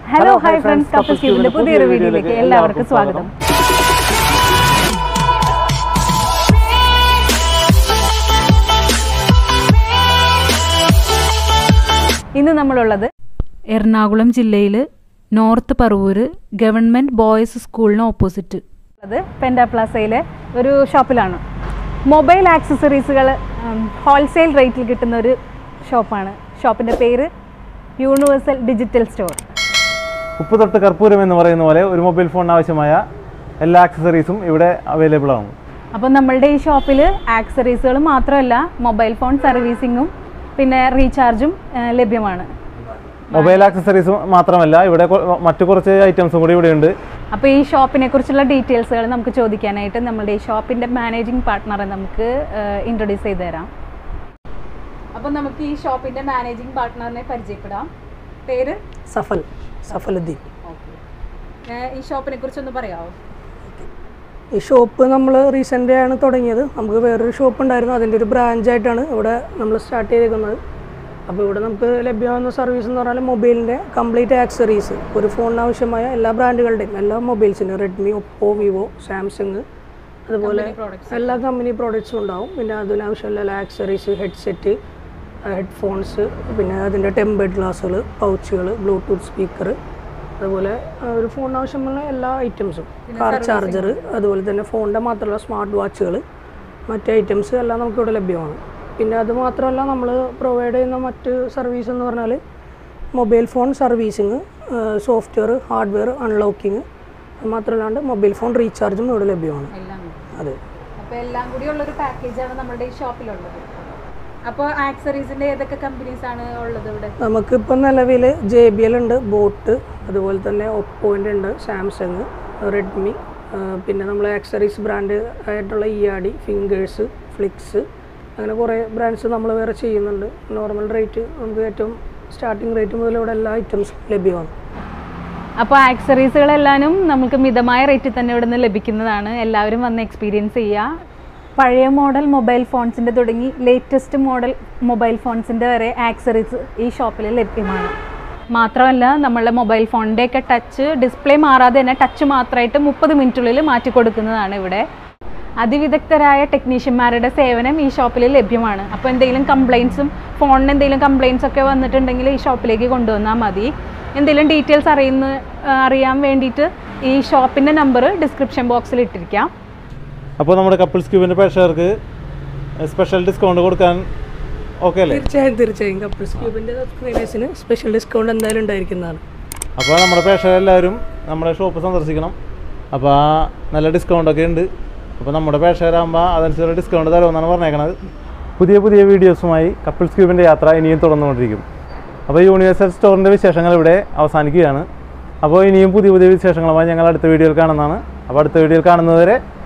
hello hi friends couple ക്യൂബിന്റെ പുതിയൊരു വീഡിയോയിലേക്ക് എല്ലാവർക്കും സ്വാഗതം ഇന്ന് നമ്മളുള്ളത് എറണാകുളം ജില്ലയിൽ നോർത്ത് പറവൂര് ഗവൺമെൻറ് ബോയ്സ് സ്കൂളിന് ഓപ്പോസിറ്റ് അത് പെൻഡ പ്ലാസയിലെ ഒരു ഷോപ്പിലാണ് മൊബൈൽ ആക്സസറീസുകൾ ഹോൾസെയിൽ റേറ്റിൽ കിട്ടുന്ന ഒരു ഷോപ്പാണ് ഷോപ്പിൻ്റെ പേര് യൂണിവേഴ്സൽ ഡിജിറ്റൽ സ്റ്റോർ ഉപ്പ് തൊട്ട് കർപ്പൂരം എന്ന് പറയുന്ന പോലെ ഒരു മൊബൈൽ ഫോണിന് ആവശ്യമായ എല്ലാ ആക്സസറീസും ഇവിടെ അവൈലബിൾ ആണ് അപ്പം നമ്മളുടെ ഈ ഷോപ്പിൽ ആക്സറീസുകൾ മാത്രമല്ല മൊബൈൽ ഫോൺ സർവീസിങ്ങും പിന്നെ റീചാർജും ആ, ലഭ്യമാണ് മൊബൈൽ ആക്സസറീസ് മാത്രമല്ല ഇവിടെ കൊ- മറ്റു കുറച്ച് ഐറ്റംസും കൂടി ഇവിടെ ഉണ്ട് അപ്പോൾ ഈ ഷോപ്പിനെ കുറിച്ചുള്ള ഡീറ്റെയിൽസുകൾ നമുക്ക് ചോദിക്കാനായിട്ട് നമ്മുടെ ഈ ഷോപ്പിൻ്റെ മാനേജിംഗ് പാർട്ട്ണറെ നമുക്ക് ഇൻട്രൊഡ്യൂസ് ചെയ്ത് തരാം അപ്പോൾ നമുക്ക് ഈ ഷോപ്പിൻ്റെ മാനേജിംഗ് പാർട്ട്ണറിനെ പരിചയപ്പെടാം പേര് സഫൽ സഫലുദ്ദീൻ ഈ ഷോപ്പിനെ കുറിച്ചൊന്ന് പറയാമോ ഈ ഷോപ്പ് നമ്മൾ റീസെൻ്റ് ആണ് തുടങ്ങിയത് നമുക്ക് വേറൊരു ഷോപ്പ് ഉണ്ടായിരുന്നു അതിൻ്റെ ഒരു ബ്രാഞ്ചായിട്ടാണ് ഇവിടെ നമ്മൾ സ്റ്റാർട്ട് ചെയ്തേക്കുന്നത് അപ്പോൾ ഇവിടെ നമുക്ക് ലഭ്യമാകുന്ന സർവീസ് എന്ന് പറഞ്ഞാൽ മൊബൈലിൻ്റെ കംപ്ലീറ്റ് ആക്സറീസ് ഒരു ഫോണിന് ആവശ്യമായ എല്ലാ ബ്രാൻഡുകളുടെയും എല്ലാ മൊബൈൽസിനും റെഡ്മി ഒപ്പോ വിവോ സാംസങ് അതുപോലെ എല്ലാ കമ്പനി പ്രോഡക്റ്റ്സും ഉണ്ടാവും പിന്നെ അതിനാവശ്യമുള്ള എല്ലാ ആക്സറീസ് ഹെഡ്സെറ്റ് ഹെഡ്ഫോൺസ് പിന്നെ അതിൻ്റെ ടെമ്പേർഡ് ഗ്ലാസ്സുകൾ പൗച്ചുകൾ ബ്ലൂടൂത്ത് സ്പീക്കർ അതുപോലെ ആ, ഒരു ഫോണിന് ആവശ്യമുള്ള എല്ലാ ഐറ്റംസും കാർ ചാർജർ അതുപോലെ തന്നെ ഫോണിൻ്റെ മാത്രമല്ല സ്മാർട്ട് വാച്ചുകൾ മറ്റ് ഐറ്റംസ് എല്ലാം നമുക്കിവിടെ ലഭ്യമാണ് പിന്നെ അത് മാത്രമല്ല നമ്മൾ പ്രൊവൈഡ് ചെയ്യുന്ന മറ്റ് സർവീസ് എന്ന് പറഞ്ഞാൽ mobile phone servicing software hardware unlocking മാത്രമല്ലാണ്ട് മൊബൈൽ ഫോൺ റീചാർജും ഇവിടെ ലഭ്യമാണ് എല്ലാം അതെ അപ്പോൾ എല്ലാം കൂടി ഉള്ളൊരു പാക്കേജാണ് നമ്മുടെ ഈ ഷോപ്പിലുള്ളത് അപ്പോൾ ആക്സറീസിൻ്റെ ഏതൊക്കെ കമ്പനീസ് ആണ് ഉള്ളത് ഇവിടെ നമുക്കിപ്പോൾ നിലവിൽ ജെ ബി എൽ ഉണ്ട് ബോട്ട് അതുപോലെ തന്നെ ഒപ്പോൻ്റെ ഉണ്ട് സാംസങ് റെഡ്മി പിന്നെ നമ്മൾ ആക്സറീസ് ബ്രാൻഡ് ആയിട്ടുള്ള E R D Fingers Flix അങ്ങനെ കുറേ ബ്രാൻഡ്സ് നമ്മൾ വേറെ ചെയ്യുന്നുണ്ട് നോർമൽ റേറ്റ് നമുക്ക് ഏറ്റവും സ്റ്റാർട്ടിംഗ് റേറ്റ് മുതൽ ഇവിടെ എല്ലാ ഐറ്റംസും ലഭ്യമാണ് അപ്പോൾ ആക്സറീസുകളെല്ലാനും നമുക്ക് മിതമായ റേറ്റിൽ തന്നെ ഇവിടെ നിന്ന് ലഭിക്കുന്നതാണ് എല്ലാവരും വന്ന് എക്സ്പീരിയൻസ് ചെയ്യുക പഴയ മോഡൽ മൊബൈൽ ഫോൺസിൻ്റെ തുടങ്ങി ലേറ്റസ്റ്റ് മോഡൽ മൊബൈൽ ഫോൺസിൻ്റെ വരെ ആക്സറീസ് ഈ ഷോപ്പിൽ ലഭ്യമാണ് മാത്രമല്ല നമ്മളുടെ മൊബൈൽ ഫോണിൻ്റെയൊക്കെ ടച്ച് ഡിസ്പ്ലേ മാറാതെ തന്നെ ടച്ച് മാത്രമായിട്ട് മുപ്പത് മിനിറ്റിനുള്ളിൽ മാറ്റി കൊടുക്കുന്നതാണ് ഇവിടെ അതിവിദഗ്ധരായ ടെക്നീഷ്യന്മാരുടെ സേവനം ഈ ഷോപ്പിൽ ലഭ്യമാണ് അപ്പോൾ എന്തെങ്കിലും കംപ്ലയിൻസും ഫോണിന് എന്തെങ്കിലും കംപ്ലയിൻസ് ഒക്കെ വന്നിട്ടുണ്ടെങ്കിൽ ഈ ഷോപ്പിലേക്ക് കൊണ്ടുവന്നാൽ മതി എന്തെങ്കിലും ഡീറ്റെയിൽസ് അറിയുന്ന ആ, അറിയാൻ വേണ്ടിയിട്ട് ഈ ഷോപ്പിൻ്റെ നമ്പർ ഡിസ്ക്രിപ്ഷൻ ബോക്സിൽ ഇട്ടിരിക്കാം അപ്പോൾ നമ്മുടെ കപ്പിൾസ് ക്യൂബിൻ്റെ പ്രേക്ഷകർക്ക് സ്പെഷ്യൽ ഡിസ്കൗണ്ട് കൊടുക്കാൻ ഓക്കെ അല്ലേ തീർച്ചയായും തീർച്ചയായും കപ്പിൾസ് ക്യൂബിൻ്റെ സബ്സ്ക്രൈബേഴ്സിന് സ്പെഷ്യൽ ഡിസ്കൗണ്ട് എന്തായാലും ഉണ്ടായിരിക്കുന്നതാണ് അപ്പോൾ നമ്മുടെ പ്രേക്ഷകരെല്ലാവരും നമ്മുടെ ഷോപ്പ് സന്ദർശിക്കണം അപ്പോൾ ആ നല്ല ഡിസ്കൗണ്ടൊക്കെ ഉണ്ട് അപ്പോൾ നമ്മുടെ പ്രേക്ഷകരാകുമ്പോൾ അതനുസരിച്ച് ഡിസ്കൗണ്ട് തരുമെന്നാണ് പറഞ്ഞേക്കണത് പുതിയ പുതിയ വീഡിയോസുമായി കപ്പിൾസ് ക്യൂബിൻ്റെ യാത്ര ഇനിയും തുടർന്നുകൊണ്ടിരിക്കും അപ്പോൾ യൂണിവേഴ്സൽ സ്റ്റോറിൻ്റെ വിശേഷങ്ങൾ ഇവിടെ അവസാനിക്കുകയാണ് അപ്പോൾ ഇനിയും പുതിയ പുതിയ വിശേഷങ്ങളുമായി ഞങ്ങൾ അടുത്ത വീഡിയോയിൽ കാണുന്നതാണ് അപ്പോൾ അടുത്ത വീഡിയോയിൽ കാണുന്നതുവരെ